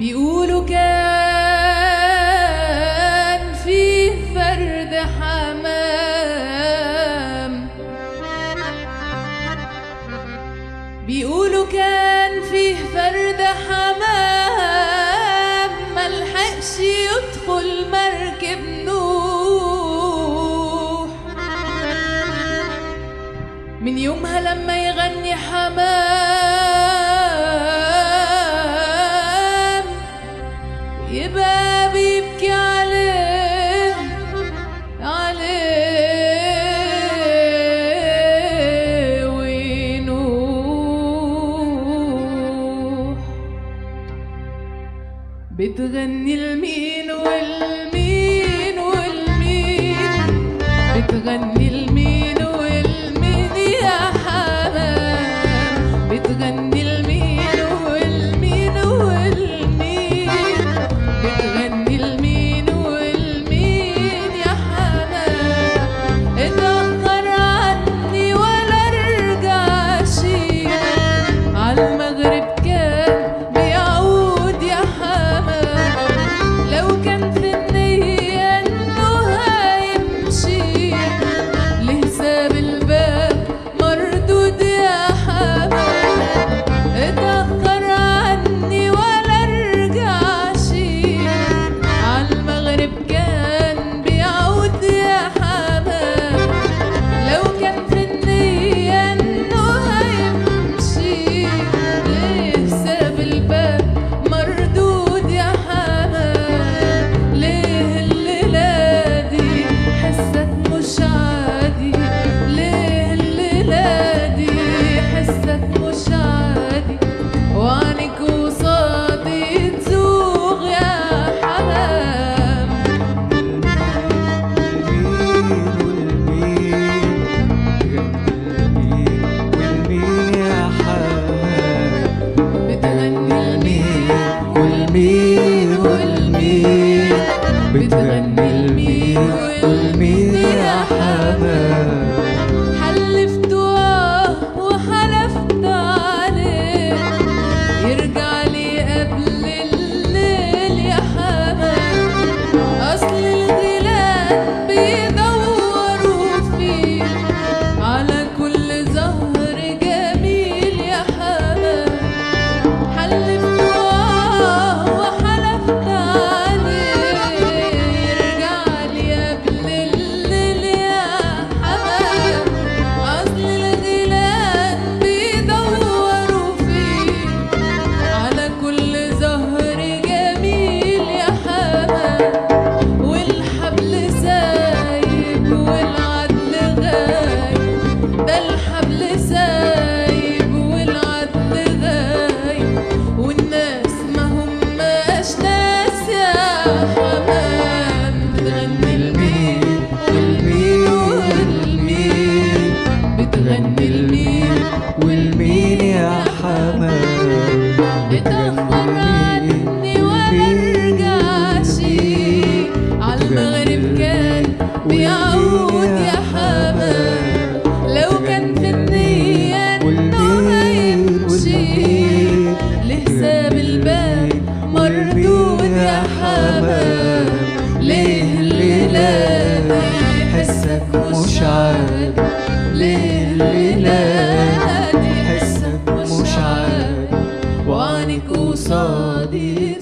بيقولوا كان في فرد حمام بيقولوا كان فيه فرد حمام ملحقش يدخل مركب نوح من يومها لما يغني حمام يبقى بيبكي عليه عليه وينوح بتغني المين والمين والمين بتغني المين والمين يا حمام بتغني المين والمين والمين بتغني المين والمين يا حمام اتأخر عني ولا رجعش عالمغرب كان بيعود يا حمام لو كان في النية انه هيمشي لحساب الباب مردود يا حمام اتأخر عني ولا رجعش عالمغرب كان بيعود يا حمام لو كان في النية انه هيمشي لحساب الباب مردود يا حمام ليه الليلة دي حسك مش عادي ليه الليلة دي حسك مش عادي وعنك وصادي تزوغ يا حمام بتغني المين والمين بتغني المين والمين يا حمام حلفت اه وحلفت عليه يرجع لي قبل الليل يا حمام اصل الغيلان بيدوروا فيه على كل زهر جميل يا حمام حلفت آه وحلفت عليه يرجع لي قبل الليل يا حمام أصل الغيلان بيدوروا فيه على كل زهر جميل يا حمام والحبل سايب والعدل غايب ده الحبل سايب والعدل غايب والناس ما هماش ناس يا حمام بتغني المين والمين والمين بتغني المين والمين يا حمام اتأخر عني ولا رجعش عالمغرب كان بيعود يا حمام لو كان في النية انه هيمشي لحساب الباب مردود يا حمام ليه الليلة دي حسك مش عادي ليه الليلة دي حسك مش عادي وعنك قصادي